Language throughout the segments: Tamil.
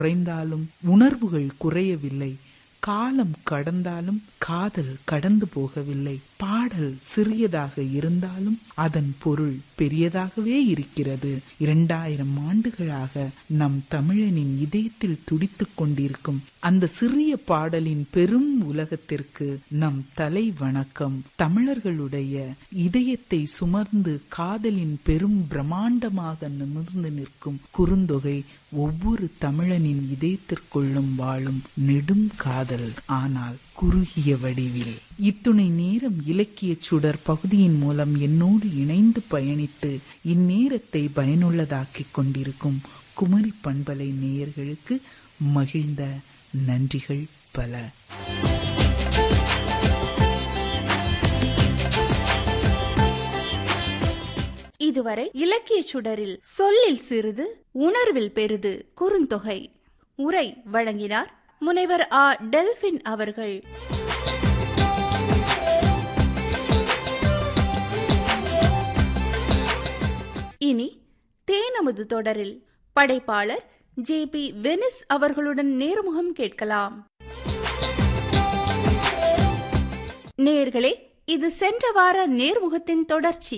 குறைந்தாலும் உணர்வுகள் குறையவில்லை காலம் கடந்தாலும் காதல் கடந்து போகவில்லை பாடல் சிறியதாக இருந்தாலும் அதன் பொருள் பெரியதாகவே இருக்கிறது இரண்டாயிரம் ஆண்டுகளாக நம் தமிழனின் இதயத்தில் துடித்துக் கொண்டிருக்கும் அந்த சிறிய பாடலின் பெரும் உலகத்திற்கு நம் தலை வணக்கம் தமிழர்களுடைய இதயத்தை சுமர்ந்து காதலின் பெரும் பிரம்மாண்டமாக நிமிர்ந்து நிற்கும் குறுந்தொகை ஒவ்வொரு தமிழனின் இதயத்திற்குள்ளும் வாழும் நெடும் காதல் ஆனால் குறுகிய வடிவில் இத்துணை நேரம் இலக்கிய சுடர் பகுதியின் மூலம் என்னோடு இணைந்து பயணித்து இந்நேரத்தை பயனுள்ளதாக்கிக் கொண்டிருக்கும் குமரி பண்பலை நேயர்களுக்கு மகிழ்ந்த நன்றிகள் பல இதுவரை இலக்கிய சுடரில் சொல்லில் சிறிது உணர்வில் பெரிது குறுந்தொகை உரை வழங்கினார் முனைவர் ஆ டெல்பின் அவர்கள் இனி தேனமுது தொடரில் படைப்பாளர் ஜே பி வெனிஸ் அவர்களுடன் நேர்முகம் கேட்கலாம் நேர்களே இது சென்ற வார நேர்முகத்தின் தொடர்ச்சி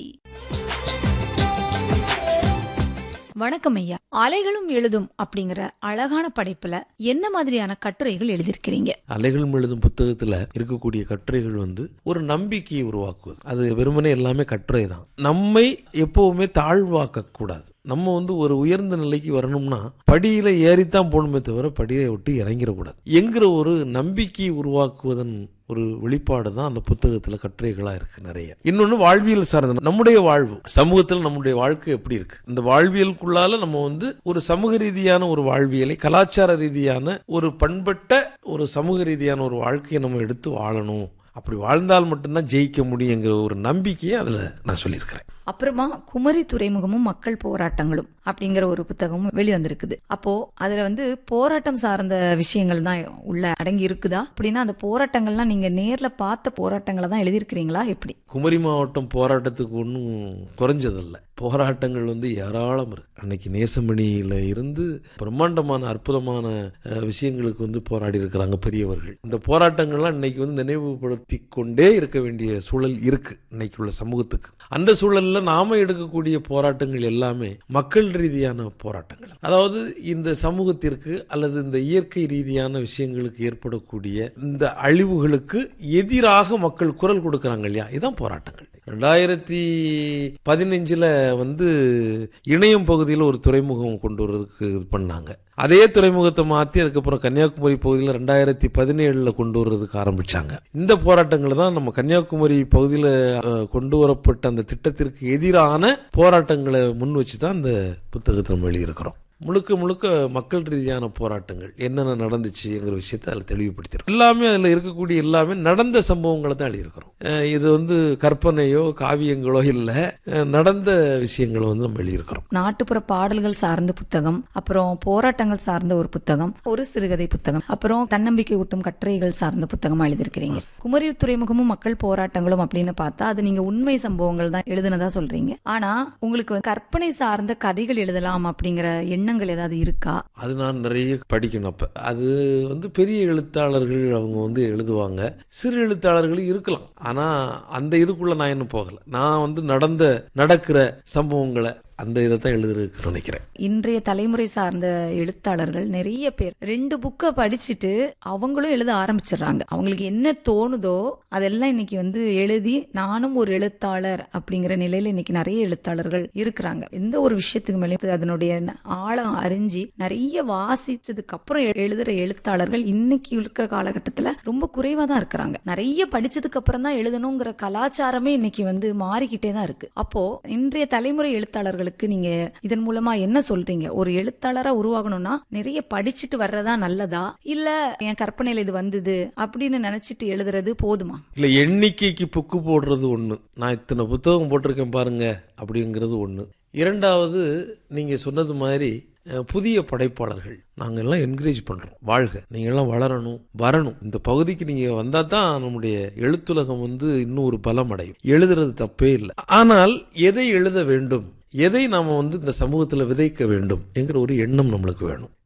வணக்கம் ஐயா அலைகளும் எழுதும் அப்படிங்கிற அழகான படைப்புல என்ன மாதிரியான கட்டுரைகள் எழுதியிருக்கிறீங்க அலைகளும் எழுதும் புத்தகத்துல இருக்கக்கூடிய கட்டுரைகள் வந்து ஒரு நம்பிக்கையை உருவாக்குவது அது வெறுமனே எல்லாமே கட்டுரை தான் நம்மை எப்பவுமே தாழ்வாக்க கூடாது நம்ம வந்து ஒரு உயர்ந்த நிலைக்கு வரணும்னா படியில ஏறித்தான் போகணுமே தவிர படியை விட்டு இறங்கிடக்கூடாது என்கிற ஒரு நம்பிக்கையை உருவாக்குவதன் ஒரு வெளிப்பாடு தான் அந்த புத்தகத்துல கட்டுரைகளா இருக்கு நிறைய இன்னொன்னு வாழ்வியல் சார்ந்த நம்முடைய வாழ்வு சமூகத்தில் நம்முடைய வாழ்க்கை எப்படி இருக்கு இந்த வாழ்வியலுக்குள்ளால நம்ம வந்து ஒரு சமூக ரீதியான ஒரு வாழ்வியலை கலாச்சார ரீதியான ஒரு பண்பட்ட ஒரு சமூக ரீதியான ஒரு வாழ்க்கையை நம்ம எடுத்து வாழணும் அப்படி வாழ்ந்தால் மட்டும்தான் ஜெயிக்க முடியுங்கிற ஒரு நம்பிக்கையை அதுல நான் சொல்லியிருக்கிறேன் அப்புறமா குமரி துறைமுகமும் மக்கள் போராட்டங்களும் அப்படிங்கிற ஒரு புத்தகமும் வெளிவந்திருக்குது அப்போ அதுல வந்து போராட்டம் சார்ந்த விஷயங்கள் தான் உள்ள அடங்கி இருக்குதா அப்படின்னா அந்த போராட்டங்கள்லாம் நீங்க நேர்ல பார்த்த போராட்டங்களை தான் எழுதியிருக்கிறீங்களா எப்படி குமரி மாவட்டம் போராட்டத்துக்கு ஒன்றும் குறைஞ்சதில்ல போராட்டங்கள் வந்து ஏராளம் இருக்கு அன்னைக்கு நேசமணியில இருந்து பிரம்மாண்டமான அற்புதமான அஹ், விஷயங்களுக்கு வந்து போராடி இருக்கிறாங்க பெரியவர்கள் இந்த போராட்டங்கள்லாம் இன்னைக்கு வந்து நினைவுபடுத்தி கொண்டே இருக்க வேண்டிய சூழல் இருக்கு இன்னைக்கு உள்ள சமூகத்துக்கு அந்த சூழல்ல நாம எடுக்கக்கூடிய போராட்டங்கள் எல்லாமே மக்கள் ரீதியான போராட்டங்கள் அதாவது இந்த சமூகத்திற்கு அல்லது இந்த இயற்கை ரீதியான விஷயங்களுக்கு ஏற்படக்கூடிய இந்த அழிவுகளுக்கு எதிராக மக்கள் குரல் கொடுக்கறாங்க இல்லையா இதான் போராட்டங்கள் ரெண்டாயிரத்தி பதினஞ்சுல வந்து இணையம் பகுதியில் ஒரு துறைமுகம் கொண்டு வர்றதுக்கு இது பண்ணாங்க அதே துறைமுகத்தை மாற்றி அதுக்கப்புறம் கன்னியாகுமரி பகுதியில் ரெண்டாயிரத்தி பதினேழுல கொண்டு வர்றதுக்கு ஆரம்பிச்சாங்க இந்த போராட்டங்கள் தான் நம்ம கன்னியாகுமரி பகுதியில் அஹ், கொண்டு வரப்பட்ட அந்த திட்டத்திற்கு எதிரான போராட்டங்களை முன் வச்சு தான் இந்த புத்தகத்தை நம்ம எழுதியிருக்கிறோம் முழுக்க முழுக்க மக்கள் ரீதியான போராட்டங்கள் என்னென்ன நடந்துச்சுங்கிற விஷயத்தை அதில் தெளிவுபடுத்தியிருக்கோம் எல்லாமே அதில் இருக்கக்கூடிய எல்லாமே நடந்த சம்பவங்களை தான் எழுதியிருக்கிறோம் அஹ் இது வந்து கற்பனையோ காவியங்களோ இல்லை அஹ் நடந்த விஷயங்களை வந்து நம்ம எழுதியிருக்கிறோம் நாட்டுப்புற பாடல்கள் சார்ந்த புத்தகம் அப்புறம் போராட்டங்கள் சார்ந்த ஒரு புத்தகம் ஒரு சிறுகதை புத்தகம் அப்புறம் தன்னம்பிக்கை ஊட்டும் கட்டுரைகள் சார்ந்த புத்தகமா எழுதியிருக்கிறீங்க குமரி துறைமுகமும் மக்கள் போராட்டங்களும் அப்படின்னு பார்த்தா அது நீங்க உண்மை சம்பவங்கள் தான் எழுதுனதா சொல்றீங்க ஆனா உங்களுக்கு வந்து கற்பனை சார்ந்த கதைகள் எழுதலாம் அப்படிங்கிற எண்ணங்கள் ஏதாவது இருக்கா அது நான் நிறைய படிக்கணும் அப்ப அது வந்து பெரிய எழுத்தாளர்கள் அவங்க வந்து எழுதுவாங்க சிறு எழுத்தாளர்கள் இருக்கலாம் ஆனா அந்த இதுக்குள்ள நான் இன்னும் போகல நான் வந்து நடந்த நடக்கிற சம்பவங்களை அந்த இதை தான் எழுதுறதுக்கு நினைக்கிறேன் இன்றைய தலைமுறை சார்ந்த எழுத்தாளர்கள் நிறைய பேர் ரெண்டு புக்கை படிச்சுட்டு அவங்களும் எழுத ஆரம்பிச்சிடுறாங்க அவங்களுக்கு என்ன தோணுதோ அதெல்லாம் இன்னைக்கு வந்து எழுதி நானும் ஒரு எழுத்தாளர் அப்படிங்கிற நிலையில இன்னைக்கு நிறைய எழுத்தாளர்கள் இருக்கிறாங்க எந்த ஒரு விஷயத்துக்கு மேலே அதனுடைய ஆழம் அறிஞ்சு நிறைய வாசிச்சதுக்கு அப்புறம் எ- எழுதுற எழுத்தாளர்கள் இன்னைக்கு இருக்கிற காலகட்டத்துல ரொம்ப குறைவா தான் இருக்கிறாங்க நிறைய படிச்சதுக்கு அப்புறம் தான் எழுதணுங்கிற கலாச்சாரமே இன்னைக்கு வந்து மாறிக்கிட்டே தான் இருக்கு அப்போ இன்றைய தலைமுறை எழுத்தாளர்களுக்கு நீங்க இதன் மூலமா என்ன சொல்றீங்க ஒரு எழுத்தாளரா உருவாகணும்னா நிறைய படிச்சுட்டு வர்றதா நல்லதா இல்ல என் கற்பனையில இது வந்தது அப்படின்னு நினைச்சிட்டு எழுதுறது போதுமா இல்ல எண்ணிக்கைக்கு புக்கு போடுறது ஒண்ணு நான் இத்தனை புத்தகம் போட்டிருக்கேன் பாருங்க அப்படிங்கிறது ஒண்ணு இரண்டாவது நீங்க சொன்னது மாதிரி அஹ், புதிய படைப்பாளர்கள் நாங்க எல்லாம் என்கரேஜ் பண்றோம் வாழ்க நீங்க எல்லாம் வளரணும் வரணும் இந்த பகுதிக்கு நீங்க வந்தா தான் நம்முடைய எழுத்துலகம் வந்து இன்னும் ஒரு பலம் அடையும் எழுதுறது தப்பே இல்லை ஆனால் எதை எழுத வேண்டும் எதை நாம வந்து இந்த சமூகத்துல விதைக்க வேண்டும் என்கிற ஒரு எண்ணம் நம்மளுக்கு வேணும்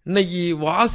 இன்னைக்கு வாசி